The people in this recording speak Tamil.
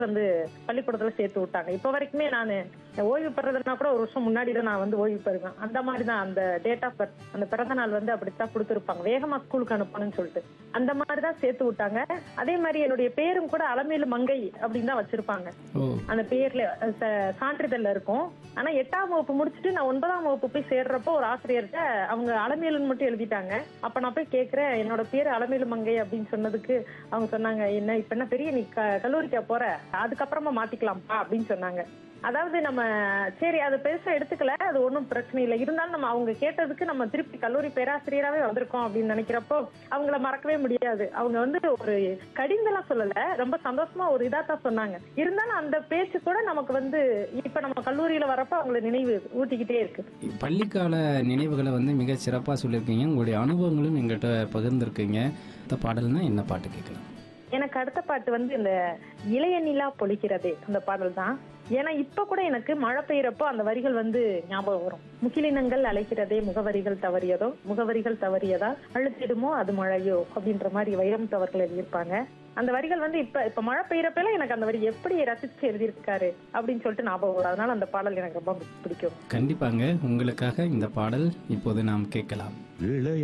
வந்து பள்ளிக்கூடத்துல சேர்த்து விட்டாங்க இப்ப வரைக்குமே நான் ஓய்வு பெறதுனா கூட ஒரு வருஷம் முன்னாடி தான் நான் வந்து ஓய்வு பெறுவேன் அந்த மாதிரி தான் அந்த டேட் ஆஃப் பர்த் அந்த பிறந்த நாள் வந்து அப்படித்தான் கொடுத்துருப்பாங்க வேகமா ஸ்கூலுக்கு அனுப்பணும்னு சொல்லிட்டு அந்த மாதிரி தான் சேர்த்து விட்டாங்க அதே மாதிரி என்னுடைய பேரும் கூட அலமேலு மங்கை அப்படின்னு தான் வச்சிருப்பாங்க ஓ அந்த பேர்ல அஹ், ச- சான்றிதழ்ல இருக்கும் ஆனா எட்டாம் வகுப்பு முடிச்சுட்டு நான் ஒன்பதாம் வகுப்பு போய் சேர்றப்போ ஒரு ஆசிரியர்கிட்ட அவங்க அலமேலுன்னு மட்டும் எழுதிட்டாங்க அப்ப நான் போய் கேக்குறேன் என்னோட பேரு அலமேலு மங்கை அப்படின்னு சொன்னதுக்கு அவங்க சொன்னாங்க என்ன இப்ப என்ன பெரிய நீ க- கல்லூரிக்கா போற அதுக்கப்புறமா மாத்திக்கலாம்ப்பா அப்படின்னு சொன்னாங்க அதாவது நம்ம சரி அது பெருசா எடுத்துக்கல அது ஒன்றும் பிரச்சனை இல்லை இருந்தாலும் நம்ம அவங்க கேட்டதுக்கு நம்ம திருப்பி கல்லூரி பேராசிரியராகவே வந்திருக்கோம் அப்படின்னு நினைக்கிறப்போ அவங்கள மறக்கவே முடியாது அவங்க வந்து ஒரு கடிந்தெல்லாம் சொல்லல ரொம்ப சந்தோஷமா ஒரு இதா தான் சொன்னாங்க இருந்தாலும் அந்த பேச்சு கூட நமக்கு வந்து இப்ப நம்ம கல்லூரியில வரப்ப அவங்கள நினைவு ஊட்டிக்கிட்டே இருக்கு பள்ளிக்கால நினைவுகளை வந்து மிக சிறப்பாக சொல்லியிருக்கீங்க உங்களுடைய அனுபவங்களும் எங்கள்கிட்ட பகிர்ந்துருக்கீங்க இந்த பாடல்னா என்ன பாட்டு கேட்கலாம் எனக்கு அடுத்த பாட்டு வந்து இந்த இளைய நிலா பொழிக்கிறதே அந்த பாடல் தான் ஏன்னா இப்ப கூட எனக்கு மழை பெய்யறப்போ அந்த வரிகள் வந்து ஞாபகம் வரும் முகிலினங்கள் அழைக்கிறதே முகவரிகள் தவறியதோ முகவரிகள் தவறியதா அழுத்திடுமோ அது மழையோ அப்படின்ற மாதிரி வைரம் தவறுகள் எழுதியிருப்பாங்க அந்த வரிகள் வந்து இப்ப இப்ப மழை பெய்யறப்பெல்லாம் எனக்கு அந்த வரி எப்படி ரசிச்சு எழுதியிருக்காரு அப்படின்னு சொல்லிட்டு ஞாபகம் வரும் அதனால அந்த பாடல் எனக்கு ரொம்ப பிடிக்கும் கண்டிப்பாங்க உங்களுக்காக இந்த பாடல் இப்போது நாம் கேட்கலாம் இளைய